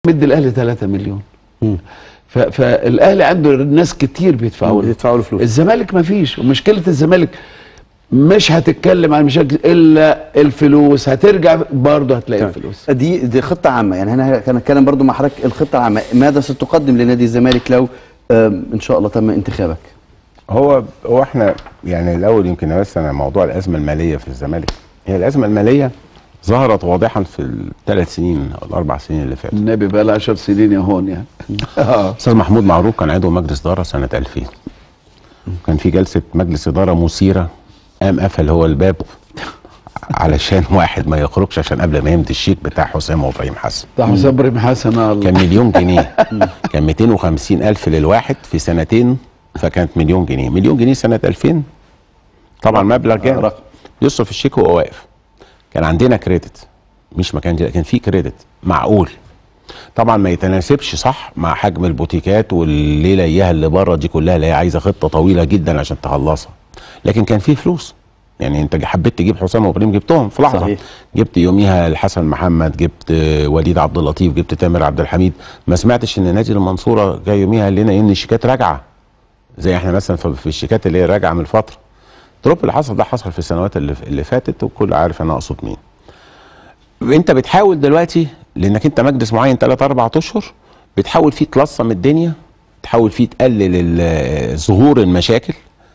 مد الاهلي 3 مليون ف- فالاهلي عنده ناس كتير بيدفعوا له بيدفعوا له فلوس الزمالك ما فيش ومشكله الزمالك مش هتتكلم عن مشاكل الا الفلوس هترجع برضه هتلاقي تمام. الفلوس دي دي خطه عامه يعني انا كان اتكلم برضو مع حضرتك الخطه العامه ماذا ستقدم لنادي الزمالك لو آم، ان شاء الله تم انتخابك هو هو احنا يعني الاول يمكن بس انا موضوع الازمه الماليه في الزمالك هي الازمه الماليه ظهرت واضحا في الثلاث سنين او الاربع سنين اللي فاتوا النبي بقى له 10 سنين يا هون يعني اه استاذ محمود معروف كان عضو مجلس اداره سنه 2000 كان في جلسه مجلس اداره مثيره قام قفل هو الباب علشان واحد ما يخرجش عشان قبل ما يمضي الشيك بتاع حسام وابراهيم حسن ده حسام ابراهيم حسن آه الله كان مليون جنيه كان 250 الف للواحد في سنتين فكانت مليون جنيه مليون جنيه سنه 2000 طبعا مبلغ جامد رقم. يصرف الشيك وهو واقف كان عندنا كريدت مش ما كان كان في كريدت معقول طبعا ما يتناسبش صح مع حجم البوتيكات والليله اياها اللي بره دي كلها اللي هي عايزه خطه طويله جدا عشان تخلصها لكن كان في فلوس يعني انت حبيت تجيب حسام وابراهيم جبتهم في لحظه صحيح. جبت يوميها الحسن محمد جبت آه، وليد عبد اللطيف جبت تامر عبد الحميد ما سمعتش ان نادي المنصوره جاي يوميها قال لنا ان الشيكات راجعه زي احنا مثلا في في الشيكات اللي هي راجعه من فتره الدروب اللي حصل ده حصل في السنوات اللي, اللي فاتت والكل عارف انا اقصد مين انت بتحاول دلوقتي لانك انت مجلس معين 3 4 اشهر بتحاول فيه تلصم الدنيا تحاول فيه تقلل ال- ظهور المشاكل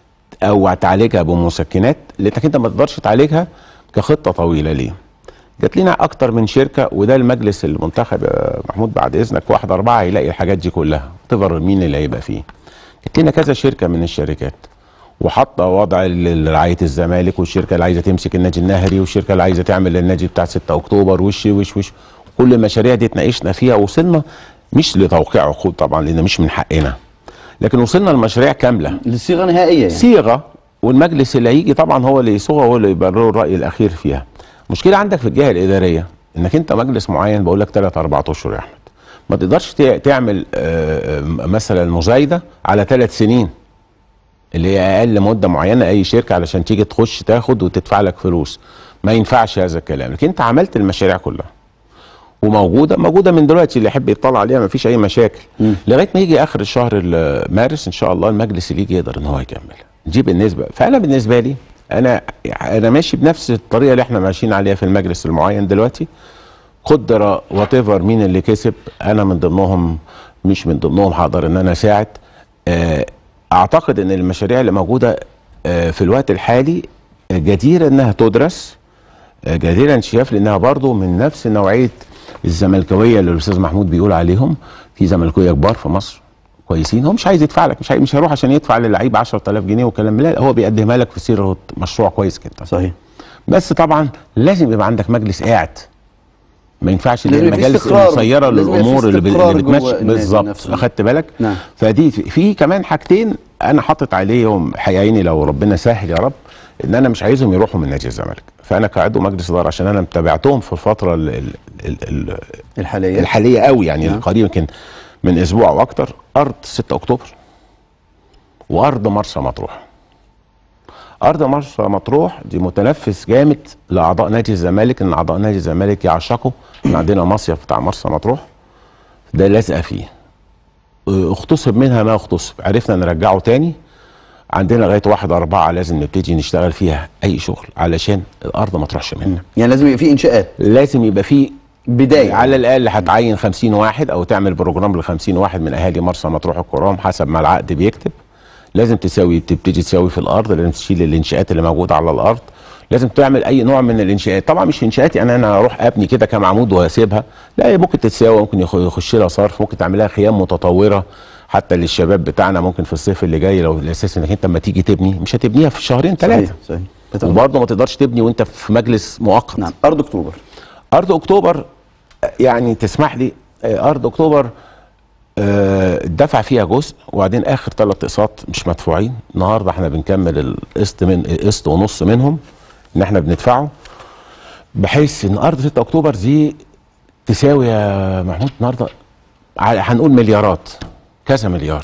او تعالجها بمسكنات لانك انت ما تقدرش تعالجها كخطه طويله ليه جات لنا اكتر من شركه وده المجلس المنتخب يا محمود بعد اذنك واحد اربعه هيلاقي الحاجات دي كلها تفر مين اللي هيبقى فيه جات لنا كذا شركه من الشركات وحاطه وضع ل- لرعايه الزمالك والشركه اللي عايزه تمسك النادي النهري والشركه اللي عايزه تعمل النادي بتاع 6 اكتوبر وش وش وش كل المشاريع دي اتناقشنا فيها وصلنا مش لتوقيع عقود طبعا لان مش من حقنا لكن وصلنا لمشاريع كامله لصيغه نهائيه يعني صيغه والمجلس اللي هيجي طبعا هو اللي يصوغها هو اللي يبرر الراي الاخير فيها مشكله عندك في الجهه الاداريه انك انت مجلس معين بقول لك 3 4 اشهر يا احمد ما تقدرش تع- تعمل آه، آه، مثلا مزايده على ثلاث سنين اللي هي اقل مده معينه اي شركه علشان تيجي تخش تاخد وتدفع لك فلوس ما ينفعش هذا الكلام لكن انت عملت المشاريع كلها وموجوده موجوده من دلوقتي اللي يحب يطلع عليها ما فيش اي مشاكل لغايه ما يجي اخر الشهر ال- مارس ان شاء الله المجلس اللي يجي يقدر ان هو يكمل دي بالنسبه فانا بالنسبه لي انا انا ماشي بنفس الطريقه اللي احنا ماشيين عليها في المجلس المعين دلوقتي قدر وات ايفر مين اللي كسب انا من ضمنهم مش من ضمنهم هقدر ان انا اساعد آه، اعتقد ان المشاريع اللي موجوده آه، في الوقت الحالي آه، جديره انها تدرس آه، جديره انشياف لانها برضو من نفس نوعيه الزملكاويه اللي الاستاذ محمود بيقول عليهم في زملكاويه كبار في مصر كويسين هو مش عايز يدفع لك مش هي- مش هيروح عشان يدفع للعيب 10000 جنيه وكلام لا هو بيقدمها لك في صيغه مشروع كويس جدا صحيح بس طبعا لازم يبقى عندك مجلس قاعد ما ينفعش اللي هي لازم يبقى في المجالس استقرار. المسيره لازم يبقى في للامور اللي, ب- استقرار اللي جوه بتمشي النادي بالظبط نفسه. اخدت بالك نعم. فدي في, في كمان حاجتين انا حاطط عليهم حقيقيني لو ربنا سهل يا رب ان انا مش عايزهم يروحوا من نادي الزمالك فانا كعضو مجلس اداره عشان انا متابعتهم في الفتره ال ال ال ال الحاليه الحاليه قوي يعني نعم. القريب يمكن من اسبوع او اكتر ارض 6 اكتوبر وارض مرسى مطروح ارض مرسى مطروح دي متنفس جامد لاعضاء نادي الزمالك ان اعضاء نادي الزمالك يعشقوا ان عندنا مصيف بتاع مرسى مطروح ده لازقه فيه اه، اغتصب منها ما اغتصب عرفنا نرجعه تاني عندنا لغايه واحد أربعة لازم نبتدي نشتغل فيها أي شغل علشان الأرض ما تروحش مننا يعني لازم يبقى في انشاءات لازم يبقى فيه بدايه على الاقل هتعين 50 واحد او تعمل بروجرام ل 50 واحد من اهالي مرسى مطروح الكرام حسب ما العقد بيكتب لازم تساوي تبتدي تساوي في الارض لازم تشيل الانشاءات اللي موجوده على الارض لازم تعمل اي نوع من الانشاءات طبعا مش انشاءات يعني انا اروح ابني كده كام عمود واسيبها لا هي ممكن تتساوي ممكن يخ- يخش لها صرف ممكن تعملها خيام متطوره حتى للشباب بتاعنا ممكن في الصيف اللي جاي لو الاساس انك انت لما تيجي تبني مش هتبنيها في شهرين ثلاثه صحيح صحيح بتاخد- وبرضه ما تقدرش تبني وانت في مجلس مؤقت نعم ارض اكتوبر ارض اكتوبر يعني تسمح لي آه، ارض اكتوبر آه، دفع فيها جزء وبعدين اخر ثلاث اقساط مش مدفوعين النهارده احنا بنكمل القسط من قسط ونص منهم ان احنا بندفعه بحيث ان ارض 6 اكتوبر دي تساوي يا محمود النهارده ع- هنقول مليارات كذا مليار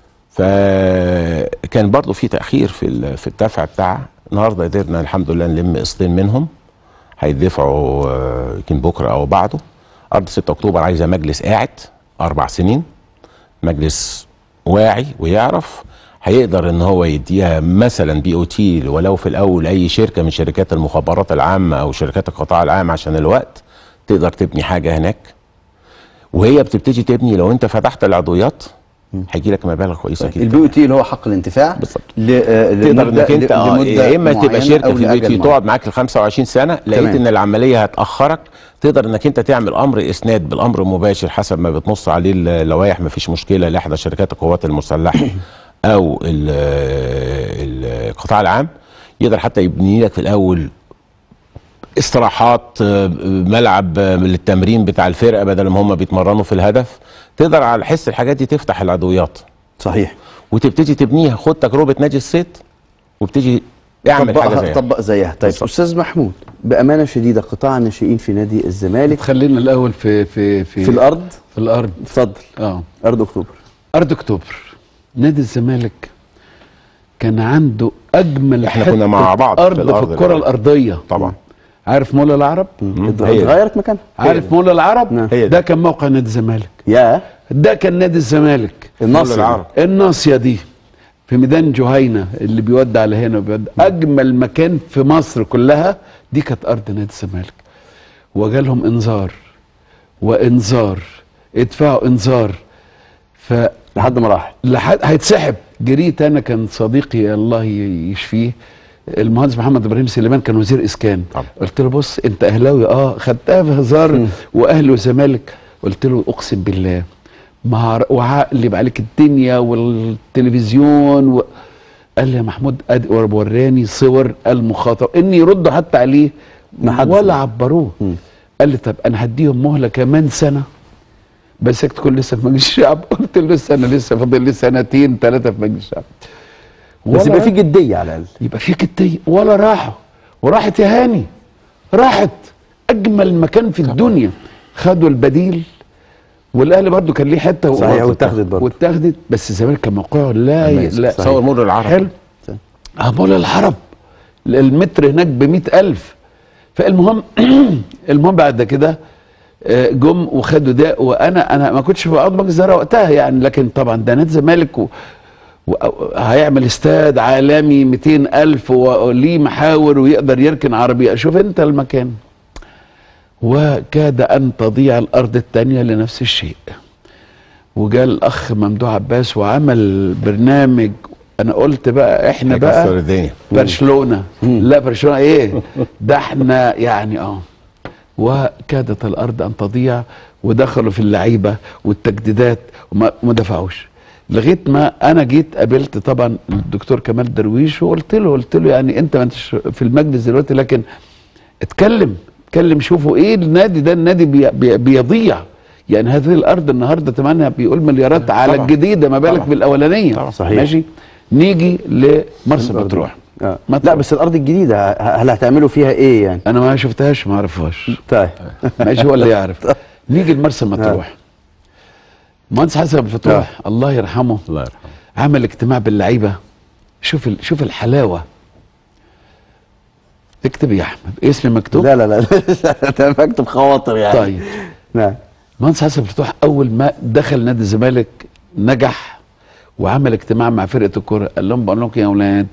فكان برضو في تاخير في ال- في الدفع بتاعها النهارده قدرنا الحمد لله نلم قسطين منهم هيدفعوا آه، يمكن بكره او بعده ارض 6 اكتوبر عايزه مجلس قاعد اربع سنين مجلس واعي ويعرف هيقدر ان هو يديها مثلا بي او تي ولو في الاول اي شركه من شركات المخابرات العامه او شركات القطاع العام عشان الوقت تقدر تبني حاجه هناك وهي بتبتدي تبني لو انت فتحت العضويات هيجي لك مبالغ كويسه جدا البي او تي اللي هو حق الانتفاع بالظبط. ل- آه، تقدر لمدة- انك انت ل- اه لمدة يا اما تبقى معينة شركه أو في البي لأجل تي معين. تقعد معاك ل 25 سنه لقيت تمام. ان العمليه هتاخرك تقدر انك انت تعمل امر اسناد بالامر مباشر حسب ما بتنص عليه اللوائح ما فيش مشكله لاحدى شركات القوات المسلحه او ال- ال- القطاع العام يقدر حتى يبني لك في الاول استراحات آه، ملعب آه، للتمرين بتاع الفرقه بدل ما هم بيتمرنوا في الهدف تقدر على حس الحاجات دي تفتح العضويات صحيح وتبتدي تبنيها خد تجربه نادي الصيد وابتدي اعمل حاجه طبقها زيها طبق زيها طيب بالظبط. استاذ محمود بامانه شديده قطاع الناشئين في نادي الزمالك خلينا الاول في في في في الارض في الارض اتفضل اه ارض اكتوبر ارض اكتوبر نادي الزمالك كان عنده اجمل إحنا كنا حتة مع بعض في ارض في, الأرض الكره الأول. الارضيه طبعا عارف مولى العرب مم. اتغ- هي دي. اتغيرت مكانها عارف مولى العرب نعم. هي دي. ده كان موقع نادي الزمالك يا ده كان نادي الزمالك النصر العرب. الناصيه دي في ميدان جهينه اللي بيودي على هنا وبيودي اجمل مكان في مصر كلها دي كانت ارض نادي الزمالك وجالهم انذار وانذار ادفعوا انذار ف لحد ما راح لحد هيتسحب جريت انا كان صديقي الله ي- يشفيه المهندس محمد ابراهيم سليمان كان وزير اسكان طبعا. قلت له بص انت اهلاوي اه خدتها في هزار واهلي وزمالك قلت له اقسم بالله ما هعر- وهقلب عليك الدنيا والتلفزيون و... قال لي يا محمود أد... وراني صور المخاطب اني يردوا حتى عليه ما حدش ولا عبروه قال لي طب انا هديهم مهله كمان سنه بس تكون لسه في مجلس الشعب قلت له لسه انا لسه فاضل لي سنتين ثلاثه في مجلس الشعب بس ولا يبقى في جديه على الاقل يبقى في جديه ولا راحوا وراحت يا هاني راحت اجمل مكان في الدنيا خدوا البديل والاهلي برضو كان ليه حته صحيح، واتاخدت برضو. واتاخدت بس الزمالك كان موقعه لا ي... أمازن، لا صحيح. صور مر العرب حلو اه مول العرب المتر هناك ب ألف فالمهم المهم بعد كده آه، جم وخدوا ده وانا انا ما كنتش في عضو مجلس الاداره وقتها يعني لكن طبعا ده نادي الزمالك و... وهيعمل استاد عالمي 200 ألف وليه محاور ويقدر يركن عربية شوف انت المكان وكاد أن تضيع الأرض الثانية لنفس الشيء وجاء الأخ ممدوح عباس وعمل برنامج أنا قلت بقى إحنا هيكسر بقى الدنيا برشلونة لا برشلونة إيه ده إحنا يعني آه وكادت الأرض أن تضيع ودخلوا في اللعيبة والتجديدات وما ما دفعوش لغايه ما انا جيت قابلت طبعا الدكتور كمال درويش وقلت له قلت له يعني انت ما انتش في المجلس دلوقتي لكن اتكلم اتكلم شوفوا ايه النادي ده النادي بي بي بيضيع يعني هذه الارض النهارده ثمنها بيقول مليارات على طبعا. الجديده ما بالك طبعا. بالاولانيه طبعا. صحيح. ماشي نيجي لمرسى مطروح آه. مطروح. لا بس الارض الجديده ه- هل هتعملوا فيها ايه يعني انا ما شفتهاش ما اعرفهاش طيب ماشي ولا يعرف نيجي لمرسى مطروح مهندس حسن عبد الفتوح الله يرحمه الله يرحمه عمل اجتماع باللعيبه شوف ال... شوف الحلاوه اكتب يا احمد اسمي مكتوب لا لا لا ده مكتب خواطر يعني طيب نعم مهندس حسن فتوح اول ما دخل نادي الزمالك نجح وعمل اجتماع مع فرقه الكوره قال لهم بقول لكم يا اولاد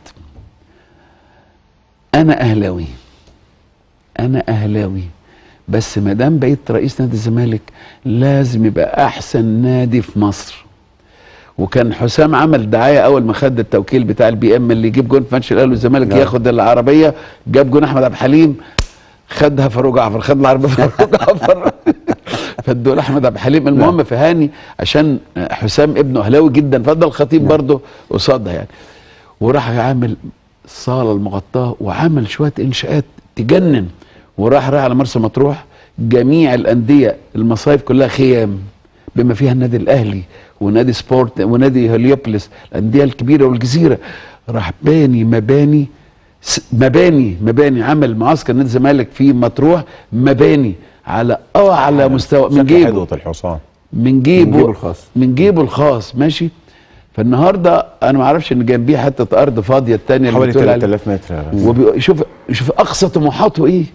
انا اهلاوي انا اهلاوي بس ما دام بقيت رئيس نادي الزمالك لازم يبقى احسن نادي في مصر وكان حسام عمل دعايه اول ما خد التوكيل بتاع البي ام اللي يجيب جون في ماتش الاهلي والزمالك نعم. ياخد العربيه جاب جون احمد عبد الحليم خدها فاروق جعفر خد العربيه فاروق جعفر فادوا لاحمد عبد الحليم المهم في هاني عشان حسام ابنه اهلاوي جدا فضل الخطيب برضه قصادها يعني وراح عامل الصاله المغطاه وعمل شويه انشاءات تجنن وراح راح على مرسى مطروح جميع الانديه المصايف كلها خيام بما فيها النادي الاهلي ونادي سبورت ونادي هليوبلس الانديه الكبيره والجزيره راح باني مباني س- مباني مباني عمل معسكر نادي الزمالك في مطروح مباني على اعلى مستوى من شكل جيبه حدوة الحصان من جيبه من جيبه الخاص. من جيبه الخاص ماشي فالنهارده انا ما اعرفش ان جنبيه حته ارض فاضيه الثانيه اللي حوالي بتقول عليها 3000 متر يا ريس. وشوف شوف اقصى طموحاته ايه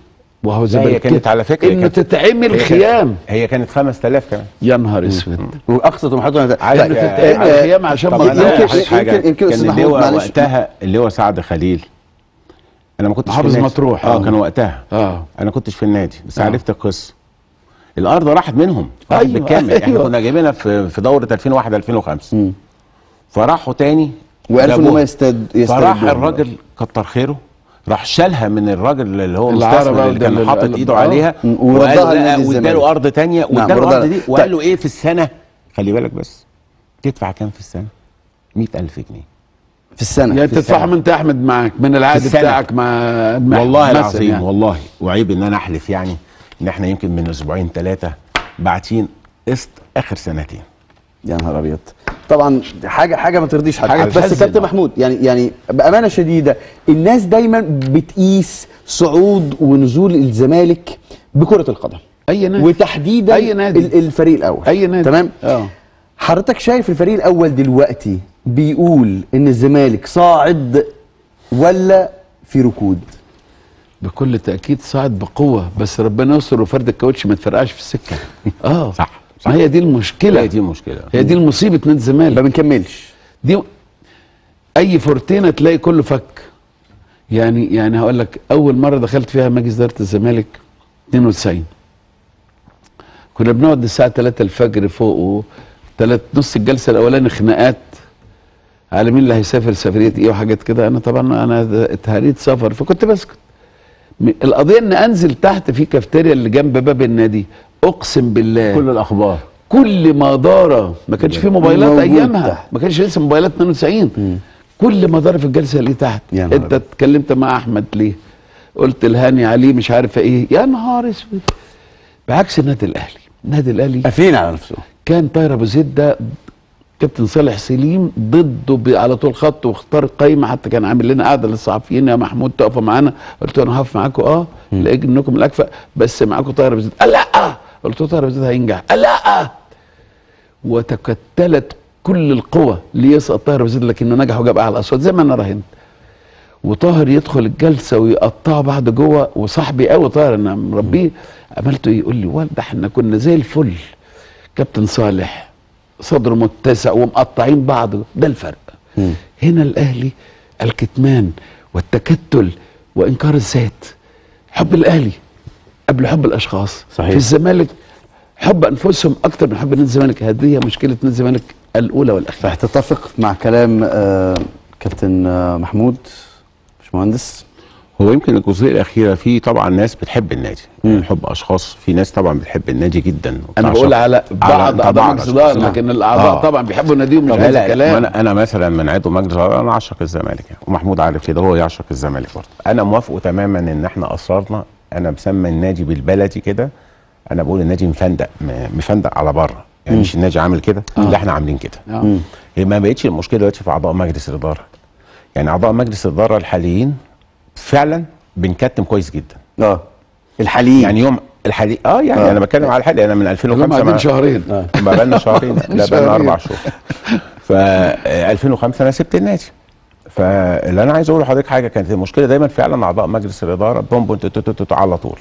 وهو لا، زي هي كانت على فكره انه كانت- تتعمل هي كانت- خيام هي كانت 5000 كمان يا نهار اسود واقصى طموحاتنا عايز انه أ- تتعمل آه، خيام عشان طب ما انا يمكن- أقول تضيعش. لحضرتك حاجه يمكن- يمكن كان أستاذ اللي هو محمود معلش. وقتها اللي هو سعد خليل انا ما كنتش في محافظ النادي. مطروح، اه آه. كان وقتها اه انا كنتش في النادي بس آه. عرفت القصه الارض راحت منهم راحت أيوة، بالكامل احنا أيوة. كنا جايبينها في في دوره 2001 2005 فراحوا تاني وعرفوا ان هم جابوها. يستد فراح يستردوها. الراجل كتر خيره راح شالها من الراجل اللي هو العرب المستثمر اللي ده كان اللي- حاطط اللي- ايده آه. عليها م- وردها وقال لا لنادي الزمالك. واداله ارض تانية نعم، واداله وردها. الارض دي طيب. وقال له ايه في السنه خلي بالك بس تدفع كام في السنه 100000 جنيه في السنه يعني في تدفعهم السنة. انت يا احمد معاك من العقد في السنة. بتاعك مع المح- والله مثلاً العظيم يعني. والله وعيب ان انا احلف يعني ان احنا يمكن من اسبوعين ثلاثه باعتين قسط اخر سنتين يا نهار ابيض طبعا حاجه حاجه ما ترضيش حد حاجة بس تحزن. كابتن محمود يعني يعني بامانه شديده الناس دايما بتقيس صعود ونزول الزمالك بكره القدم اي نادي وتحديدا أي نادي. ال- الفريق الاول اي نادي تمام اه حضرتك شايف الفريق الاول دلوقتي بيقول ان الزمالك صاعد ولا في ركود بكل تاكيد صعد بقوه بس ربنا يستر وفرد الكاوتش ما تفرقعش في السكه اه صح، صح. ما هي دي المشكله هي دي المشكله هي دي المصيبه نادي ما الزمالك بنكملش دي اي فورتينا تلاقي كله فك يعني يعني هقول لك اول مره دخلت فيها مجلس اداره الزمالك 92 كنا بنقعد الساعه 3 الفجر فوق و تلات نص الجلسه الاولاني خناقات على مين اللي هيسافر سفريه ايه وحاجات كده انا طبعا انا اتهريت سفر فكنت بسكت م- القضيه ان انزل تحت في كافتيريا اللي جنب باب النادي اقسم بالله كل الاخبار كل ما دار ما كانش في موبايلات موجود ايامها تحت. ما كانش لسه موبايلات 92 كل ما دار في الجلسه اللي تحت يا نهار انت اتكلمت مع احمد ليه قلت الهاني عليه مش عارف ايه يا نهار اسود بعكس النادي الاهلي النادي الاهلي قافلين على نفسهم كان طاهر ابو زيد ده كابتن صالح سليم ضده ب- على طول خط واختار القايمه حتى كان عامل لنا قعده للصحفيين يا محمود تقفوا معانا قلت له انا هقف معاكم اه لقيت انكم الاكفأ بس معاكم طاهر ابو زيد قال لا قلت له طاهر ابو زيد هينجح قال لا وتكتلت كل القوى ليسقط طاهر ابو زيد لكنه نجح وجاب اعلى اصوات زي ما انا راهنت وطاهر يدخل الجلسه ويقطعه بعد جوه وصاحبي قوي طاهر انا مربيه عملته ايه يقول لي والده احنا كنا زي الفل كابتن صالح صدره متسع ومقطعين بعض ده الفرق هنا الاهلي الكتمان والتكتل وانكار الذات حب الاهلي قبل حب الاشخاص صحيح. في الزمالك حب انفسهم اكتر من حب نادي الزمالك هذه هي مشكله نادي الزمالك الاولى والاخيره فتتفق مع كلام آه كابتن آه محمود باشمهندس هو يمكن الجزئيه الاخيره في طبعا ناس بتحب النادي يعني حب اشخاص في ناس طبعا بتحب النادي جدا انا وبتعشق- بقول على بعض اعضاء بعض مجلس الاداره أشخاص. لكن الاعضاء آه. طبعا بيحبوا ناديهم مش لا عايز لا كلام انا انا مثلا من عضو مجلس الاداره انا اعشق الزمالك يعني ومحمود عارف كده هو يعشق الزمالك برضه انا موافقه تماما ان احنا اصررنا انا مسمى النادي بالبلدي كده انا بقول النادي مفندق م- مفندق على بره يعني مش النادي عامل كده اللي احنا عاملين كده آه. هي ما بقتش المشكله دلوقتي في اعضاء مجلس الاداره يعني اعضاء مجلس الاداره الحاليين فعلا بنكتم كويس جدا اه الحاليين يعني يوم الحالي اه يعني آه. انا بتكلم على الحالي انا من كلهم 2005 قاعدين ما- شهرين ما بقالنا شهرين لا بقالنا شهرين. اربع شهور ف 2005 انا سبت النادي فاللي انا عايز اقول لحضرتك حاجه كانت المشكله دايما فعلا اعضاء مجلس الاداره بوم بوم تو- تو- تو- تو- على طول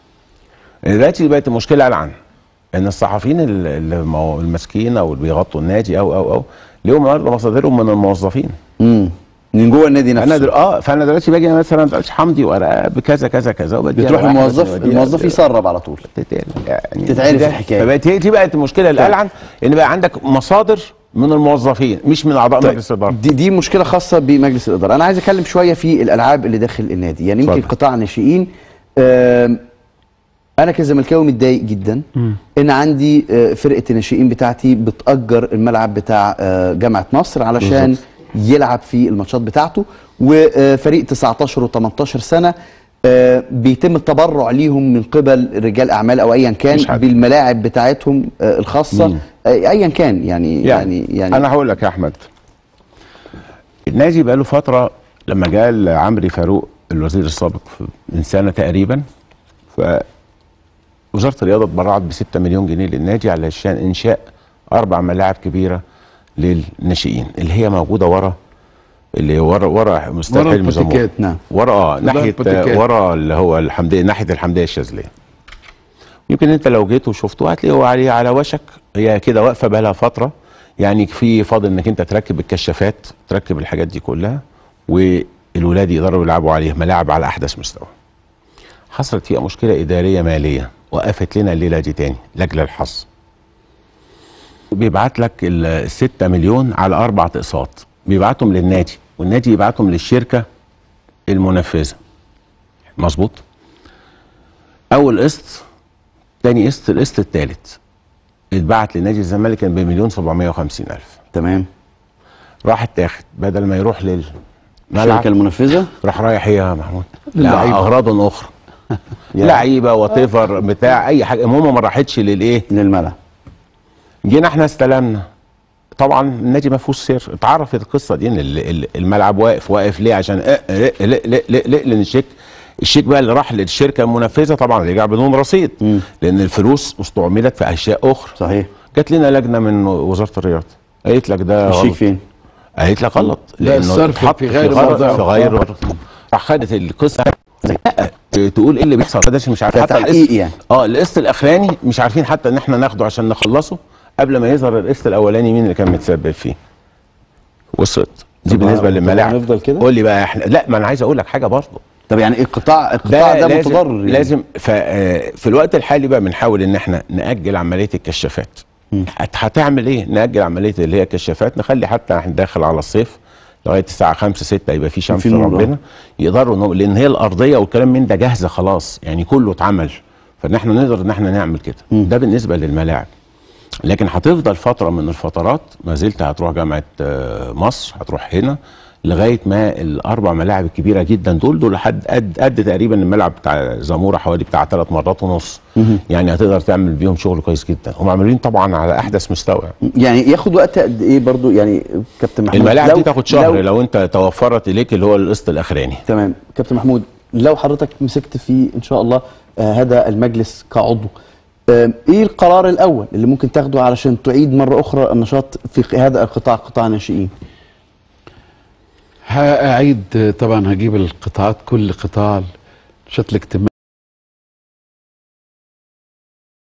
دلوقتي بقت المشكله العن ان الصحفيين ال- اللي مو- الماسكين او اللي بيغطوا النادي او او او ليهم النهارده مصادرهم من الموظفين امم من جوه النادي نفسه انا دل... اه فانا دلوقتي باجي مثلا بقاش حمدي ورقه بكذا كذا كذا وبديها بتروح لأحمد الموظف وبديها الموظف ل- يسرب على طول تتقال يعني تتعرف ده- الحكاية. فبقت هي دي بقت المشكله الالعن ان بقى عندك مصادر من الموظفين مش من اعضاء مجلس الاداره دي دي مشكله خاصه بمجلس الاداره انا عايز اتكلم شويه في الالعاب اللي داخل النادي يعني يمكن اتفضل. قطاع الناشئين آم، انا كزملكاوي متضايق جدا ان عندي آه، فرقه الناشئين بتاعتي بتاجر الملعب بتاع آه، جامعه مصر علشان بالظبط. يلعب في الماتشات بتاعته وفريق 19 و18 سنه آه، بيتم التبرع ليهم من قبل رجال اعمال او ايا كان مش حاجة. بالملاعب بتاعتهم آه، الخاصه مين؟ آه، ايا كان يعني يعني يعني انا هقول لك يا احمد النادي بقى له فتره لما جاء عمرو فاروق الوزير السابق في- من سنه تقريبا ف وزاره الرياضه اتبرعت ب 6 مليون جنيه للنادي علشان انشاء اربع ملاعب كبيره للناشئين اللي هي موجوده ورا اللي ورا ورا مستر ورا حلمي زمور البوتيكات. نعم ورا اه ناحيه البوتيكات. ورا اللي هو الحمديه ناحيه الحمديه الشاذليه يمكن انت لو جيت وشفته هتلاقيه هو عليه على وشك هي كده واقفه بقى لها فتره يعني في فاضل انك انت تركب الكشافات تركب الحاجات دي كلها والولاد يقدروا يلعبوا عليه ملاعب على احدث مستوى حصلت فيها مشكله اداريه ماليه وقفت لنا الليله دي تاني لاجل الحظ بيبعت لك ال 6 مليون على اربع اقساط بيبعتهم للنادي والنادي يبعتهم للشركه المنفذه مظبوط اول قسط تاني قسط القسط الثالث اتبعت لنادي الزمالك كان بمليون 750 الف تمام راح اتاخد بدل ما يروح الشركه للملعب المنفذه راح رايح ايه يا محمود للعيبة. لاغراض اخرى لعيبه وطيفر بتاع اي حاجه المهم ما راحتش للايه للملعب جينا احنا استلمنا طبعا النادي ما فيهوش سير اتعرفت القصه دي ان ال- ال- الملعب واقف واقف ليه عشان اه اه لا لا لا لا لان الشيك الشيك بقى اللي راح للشركه المنفذه طبعا رجع بدون رصيد مم. لان الفلوس استعملت في اشياء اخرى صحيح جات لنا لجنه من وزاره الرياضه قالت لك ده الشيك غلط. فين قالت لك غلط لا، لانه الصرف اتحط في غير غلط- موضعه. في غير راح خدت القصه لا، تقول ايه اللي بيحصل ده مش عارف حتى كتحقيق القسط- يعني. اه القسط الاخراني مش عارفين حتى ان احنا ناخده عشان نخلصه قبل ما يظهر القسط الاولاني مين اللي كان متسبب فيه وصلت دي طب بالنسبه طب للملاعب هنفضل كده؟ قول لي بقى احنا لا ما انا عايز اقول لك حاجه برضه طب يعني القطاع القطاع ده, لازم متضرر يعني. لازم ف- آه، في الوقت الحالي بقى بنحاول ان احنا ناجل عمليه الكشافات هت- هتعمل ايه ناجل عمليه اللي هي الكشافات نخلي حتى احنا داخل على الصيف لغايه الساعه 5 6 يبقى في شمس في نور. ربنا يقدروا إنه- لان هي الارضيه والكلام من ده جاهزه خلاص يعني كله اتعمل فان احنا نقدر ان احنا نعمل كده ده بالنسبه للملاعب لكن هتفضل فتره من الفترات ما زلت هتروح جامعه آه، مصر هتروح هنا لغايه ما الاربع ملاعب الكبيره جدا دول دول حد قد قد تقريبا الملعب بتاع زاموره حوالي بتاع ثلاث مرات ونص يعني هتقدر تعمل بيهم شغل كويس جدا هم عاملين طبعا على احدث مستوى يعني ياخد وقت قد ايه برضو يعني كابتن محمود الملاعب لو- دي تاخد شهر لو لو انت توفرت اليك اللي هو القسط الاخراني تمام كابتن محمود لو حضرتك مسكت في ان شاء الله آه هذا المجلس كعضو آه ايه القرار الاول اللي ممكن تاخده علشان تعيد مره اخرى النشاط في هذا القطاع قطاع الناشئين هأعيد طبعا هجيب القطاعات كل قطاع النشاط الاجتماعي